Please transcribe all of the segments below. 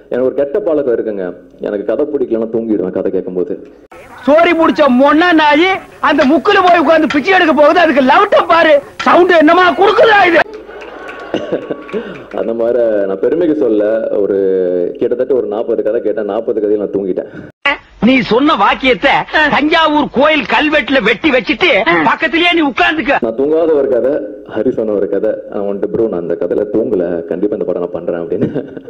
எனக்கு ஒரு கெட்ட பழக்கம் இருக்குங்க எனக்கு கதை பிடிக்கலன்னா தூங்கிடுவேன் கதை கேட்கும்போது சோரி முடிச்ச மொன்னா நாயி அந்த முக்குல போய் உட்கார்ந்து பிச்சை எடுக்க போகுது அதுக்கு லவுட்ட பாரு சவுண்ட் என்னமா குடுக்குதா இது அந்த மாதிரி நான் பெருமைக்கு சொல்ல ஒரு கிட்டத்தட்ட ஒரு நாற்பது கதை கேட்டேன் நாற்பது கதையில் நான் தூங்கிட்டேன் நீ சொன்ன வாக்கியத்தை தஞ்சாவூர் கோயில் கல்வெட்டுல வெட்டி வச்சிட்டு பக்கத்திலேயே நீ உட்கார்ந்துக்க நான் தூங்காத ஒரு கதை ஹரி சொன்ன ஒரு கதை நான் வந்துட்டு ப்ரோ நான் அந்த கதையில தூங்கல கண்டிப்பா இந்த படம் நான் பண்றேன் அப்படின்னு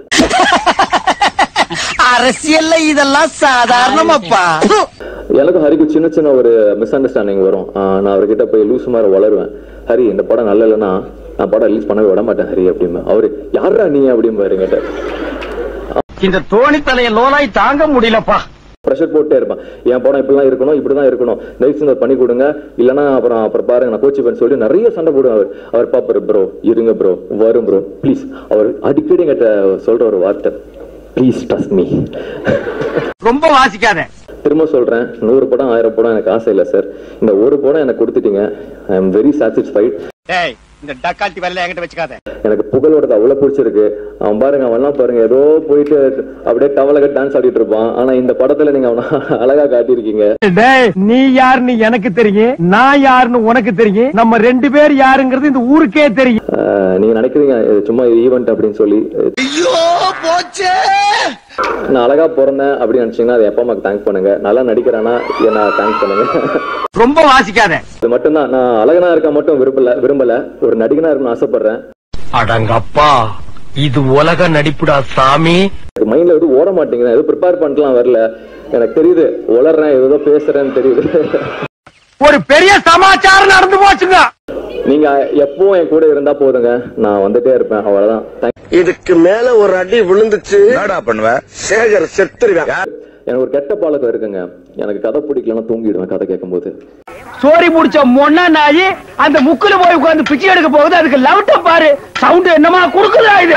அரசியல்ல இதெல்லாம் சாதாரணமாப்பா எனக்கும் ஹரிக்கு சின்ன சின்ன ஒரு மிஸ் அண்டர்ஸ்டாண்டிங் வரும் ஆஹ் நான் அவர்கிட்ட போய் லூசு மாதிரி வளருவேன் ஹரி இந்த படம் நல்ல இல்லைன்னா நான் படம் ரிலீஸ் பண்ணவே விட மாட்டேன் ஹரி அப்படின்னு அவரு யாரா நீ அப்படிம்பாரு என்கிட்ட இந்த தோணி தலைய லோலாய் தாங்க முடியலப்பா ப்ரெஷர் போட்டே இருப்பேன் என் படம் இப்படிலாம் இருக்கணும் இப்படிதான் இருக்கணும் தயவு செஞ்சு அதை பண்ணி கொடுங்க இல்லைன்னா அப்புறம் அப்புறம் பாருங்க நான் கோச்சிப்பேன் சொல்லி நிறைய சண்டை போடுவேன் அவர் அவர் பாப்பாரு ப்ரோ இருங்க ப்ரோ வரும் ப்ரோ ப்ளீஸ் அவர் அடிக்கடி என்கிட்ட சொல்ற ஒரு வார்த்தை ப்ளீஸ் ட்ரஸ்ட் மீ ரொம்ப வாசிக்காத திரும்ப சொல்றேன் நூறு படம் ஆயிரம் படம் எனக்கு ஆசை இல்லை சார் இந்த ஒரு படம் எனக்கு கொடுத்துட்டீங்க ஐ எம் வெரி சாட்டிஸ்ஃபைட் டேய் இந்த டக்கால்ட்டி வேலை என்கிட்ட வச்சுக்காத எனக்கு புகழோடது அவ்வளவு பிடிச்சிருக்கு அவன் பாருங்க அவன்லாம் பாருங்க ஏதோ போயிட்டு அப்படியே டவலக டான்ஸ் ஆடிட்டு இருப்பான் ஆனா இந்த படத்துல நீங்க அவனை அழகா காட்டியிருக்கீங்க டேய் நீ யாருன்னு எனக்கு தெரியும் நான் யாருன்னு உனக்கு தெரியும் நம்ம ரெண்டு பேர் யாருங்கிறது இந்த ஊருக்கே தெரியும் ஆஹ் நீங்க நினைக்கிறீங்க இது சும்மா ஈவெண்ட் அப்படின்னு சொல்லி ஐயோ போச்சே நான் அழகா பிறந்தேன் அப்படின்னு நினைச்சீங்கன்னா அது எப்பா அம்மாக்கு தேங்க் பண்ணுங்க நல்லா நடிக்கிறானா என்ன தேங்க் பண்ணுங்க ரொம்ப வாசிக்காத இது மட்டும்தான் நான் அழகனா இருக்க மட்டும் விரும்பல விரும்பல ஒரு நடிகனா இருக்கணும்னு ஆசைப்படுறேன் அடங்கப்பா இது உலக நடிப்புடா சாமி மைண்ட்ல எதுவும் ஓட மாட்டேங்குது எதுவும் ப்ரிப்பேர் பண்ணிட்டுலாம் வரல எனக்கு தெரியுது உளறேன் ஏதோ பேசுறேன்னு தெரியுது ஒரு பெரிய சமாச்சாரம் நடந்து போச்சுங்க நீங்க எப்பவும் என் கூட இருந்தா போதுங்க நான் வந்துட்டே இருப்பேன் அவ்வளவுதான் Thank- இதுக்கு மேல ஒரு அடி விழுந்துச்சு என்னடா பண்ணுவ சேகர் செத்துருவேன் எனக்கு ஒரு கெட்ட பழக்கம் இருக்குங்க எனக்கு கதை பிடிக்கலன்னா தூங்கிடுவேன் கதை கேட்கும்போது சோரி முடிச்ச மொன்னா நாயி அந்த முக்குல போய் உட்கார்ந்து பிச்சை எடுக்க போகுது அதுக்கு லவுட்ட பாரு சவுண்ட் என்னமா குடுக்குதா இது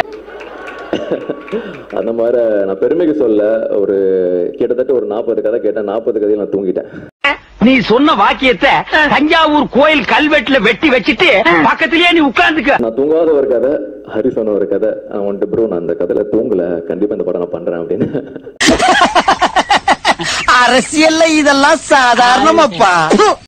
அந்த மாதிரி நான் பெருமைக்கு சொல்ல ஒரு கிட்டத்தட்ட ஒரு நாற்பது கதை கேட்டேன் நாற்பது கதையில் நான் தூங்கிட்டேன் நீ சொன்ன வாக்கியத்தை தஞ்சாவூர் கோயில் கல்வெட்டுல வெட்டி வச்சிட்டு பக்கத்திலேயே நீ உட்கார்ந்துக்க நான் தூங்காத ஒரு கதை ஹரி சொன்ன ஒரு கதை நான் வந்துட்டு ப்ரோ நான் அந்த கதையில தூங்கல கண்டிப்பா இந்த படம் நான் பண்றேன் அப்படின்னு அரசியல்ல இதெல்லாம் சாதாரணமாப்பா